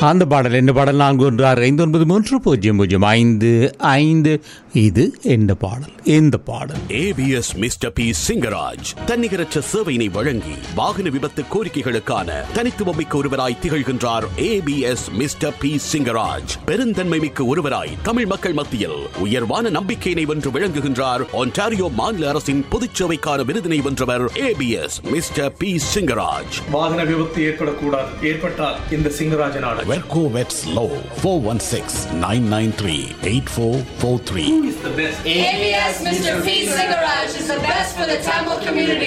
அந்த பாடல் என்ன பாடல் நான்கு ஒன்று ஆறு ஐந்து ஒன்பது மூன்று பூஜ்ஜியம் பூஜ்ஜியம் ஐந்து ஐந்து இது எந்த பாடல் எந்த பாடல் ஏபிஎஸ் மிஸ்டர் பி சிங்கராஜ் தன்னிகரற்ற சேவையினை வழங்கி வாகன விபத்து கோரிக்கைகளுக்கான தனித்துவமிக்க ஒருவராய் திகழ்கின்றார் ஏபிஎஸ் மிஸ்டர் பி சிங்கராஜ் பெருந்தன்மை மிக்க ஒருவராய் தமிழ் மக்கள் மத்தியில் உயர்வான நம்பிக்கையினை வென்று விளங்குகின்றார் ஒன்டாரியோ மாநில அரசின் பொதுச்சேவைக்கான விருதினை வென்றவர் ஏபிஎஸ் மிஸ்டர் பி சிங்கராஜ் வாகன விபத்து ஏற்படக்கூடாது ஏற்பட்டால் இந்த சிங்கராஜன் ஆடல் வெர்கோ வெட்ஸ் லோ four one six nine nine three eight four four three ABS Mr. P. Singaraj is the best for the Tamil community.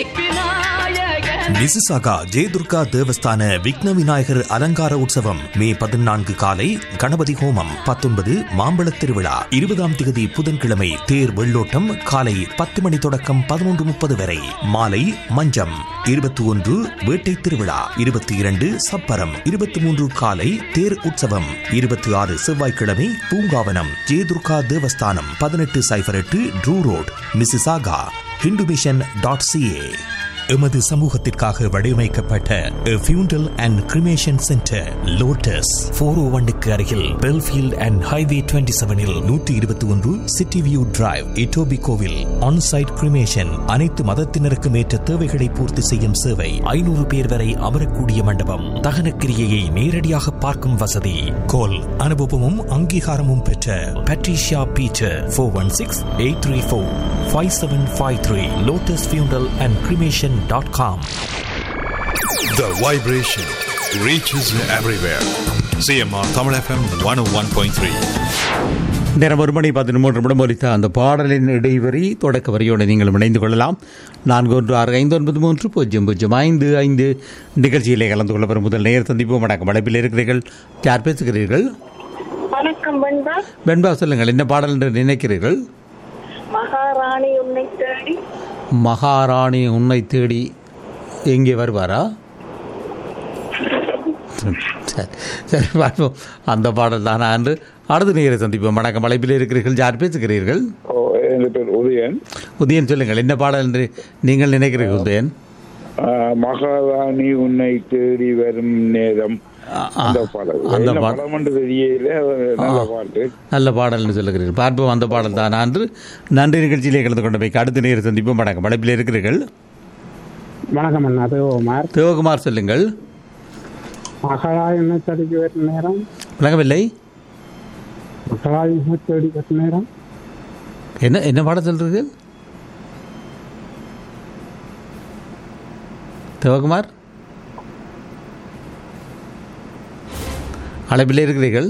Mississauga Jayadurga Devasthana Vighna Vinayagar அலங்கார உற்சவம் மே பதினான்கு காலை கணபதி ஹோமம் பத்தொன்பது மாம்பழத் திருவிழா இருபதாம் திகதி புதன்கிழமை தேர் வெள்ளோட்டம் காலை பத்து மணி தொடக்கம் பதினொன்று முப்பது வரை மாலை மஞ்சம் இருபத்தி ஒன்று வேட்டை திருவிழா இருபத்தி இரண்டு சப்பரம் இருபத்தி மூன்று காலை தேர் உற்சவம் இருபத்தி ஆறு செவ்வாய்க்கிழமை பூங்காவனம் ஜெயதுர்கா தேவஸ்தானம் பதினெட்டு சைபர் எட்டு Drew road Mississauga Hindu mission dot CA எமது சமூகத்திற்காக வடிவமைக்கப்பட்ட funeral and cremation centre lotus four O ஒன்னுக்கு அருகில் பெல்ஃபீல்ட் அண்ட் ஹைவே டுவெண்ட்டி செவனில் நூற்றி இருபத்தி ஒன்று சிட்டி வியூ டிரைவ் இட்டோபி கோவில் ஆன்சைட் கிரிமேஷன் அனைத்து மதத்தினருக்கும் ஏற்ற தேவைகளை பூர்த்தி செய்யும் சேவை ஐநூறு பேர் வரை அமரக்கூடிய மண்டபம் தகனக்கிரியையை நேரடியாக பார்க்கும் வசதி கோல் அனுபவமும் அங்கீகாரமும் பெற்ற Patricia Beecher four one six eight three four five seven five three lotus funeral and cremation dot com The vibration reaches everywhere. CMR Tamil FM 101.3. நேரம் ஒரு மணி பதிமூன்று நிமிடம் ஒலித்த அந்த பாடலின் இடைவரி தொடக்க வரியோடு நீங்கள் இணைந்து கொள்ளலாம் நான்கு ஒன்று ஆறு ஐந்து ஒன்பது மூன்று பூஜ்ஜியம் பூஜ்ஜியம் ஐந்து ஐந்து நிகழ்ச்சியிலே கலந்து கொள்ள வரும் முதல் நேர் சந்திப்போம் வணக்கம் அழைப்பில் இருக்கிறீர்கள் யார் பேசுகிறீர்கள் வணக்கம் வெண்பா வெண்பா சொல்லுங்கள் என்ன பாடல் என்று நினைக்கிறீர்கள் மகாராணி உன்னை தேடி மகாராணி உன்னை தேடி எங்கே வருவாரா சரி சரி பார்ப்போம் அந்த பாடல் தானா என்று அடுத்த நேரை சந்திப்போம் வணக்கம் அழைப்பில் இருக்கிறீர்கள் யார் பேசுகிறீர்கள் ஓ என் பேர் உதயன் உதயன் சொல்லுங்கள் என்ன பாடல் என்று நீங்கள் நினைக்கிறீர்கள் உதயன் ஆ, மகாராணி உன்னை தேடி வரும் நேரம் அந்த பாடல் அந்த என்ன பாடல். படம் என்று தெரியல அது நல்ல பாட்டு நல்ல பாடல்னு சொல்லுகிறீர்கள் பார்ப்போம் அந்த பாடல் தான் அன்று நன்றி நிகழ்ச்சியிலே கலந்து கொண்டு போய் அடுத்த நேரம் சந்திப்போம் வணக்கம் அழைப்பில் இருக்கிறீர்கள் வணக்கம் அண்ணா அது ஓமார் சிவகுமார் சொல்லுங்கள் மகளாயுமே தேடி வரும் நேரம் விளங்கவில்லை மகளாயுமே தேடி வரும் நேரம் என்ன என்ன பாடம் சொல்றீர்கள் சிவகுமார் அழைப்பில் இருக்கிறீர்கள்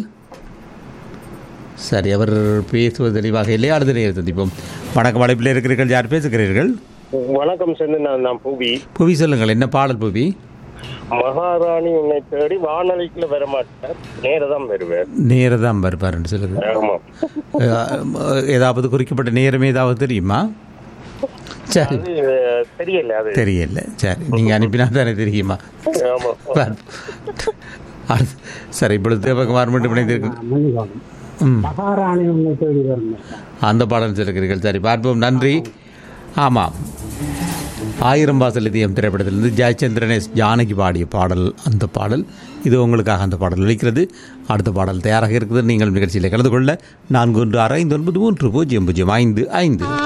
சரி அவர் பேசுவது தெளிவாக இல்லை அடுத்த நேரம் சந்திப்போம் வணக்கம் அழைப்பில் இருக்கிறீர்கள் யார் பேசுகிறீர்கள் வணக்கம் சென்று நான் நான் புவி புவி சொல்லுங்கள் என்ன பாடல் புவி மகாராணி உன்னை தேடி வானொலிக்குள்ள வர மாட்டார் நேரதான் வருவேன் நேரம் தான் வருவார்னு சொல்லுங்க ஆமா அஹ், ஏதாவது குறிக்கப்பட்ட நேரம் ஏதாவது தெரியுமா சரி அது அஹ், தெரியல அது தெரியல சரி நீங்க அனுப்பினா தானே தெரியுமா ஆமா அடுத்து- சரி இப்பொழுது தேவகுமார் மட்டும் இணைந்திருக்கு மன்னிக்கணும் ம் மகாராணி உன்னை தேடி வரும் நேரம் அந்த பாடல் சொல்லுகிறீர்கள் சரி பார்ப்போம் நன்றி ஆமாம் ஆயிரம் வாசல் இதயம் திரைப்படத்திலிருந்து ஜெயச்சந்திரன் எஸ் ஜானகி பாடிய பாடல் அந்த பாடல் இது உங்களுக்காக அந்த பாடல் ஒலிக்கிறது அடுத்த பாடல் தயாராக இருக்குது நீங்கள் நிகழ்ச்சியில் கலந்து கொள்ள நான்கு ஒன்று ஆறு ஐந்து ஒன்பது மூன்று பூஜ்ஜியம் பூஜ்ஜியம் ஐந்து ஐந்து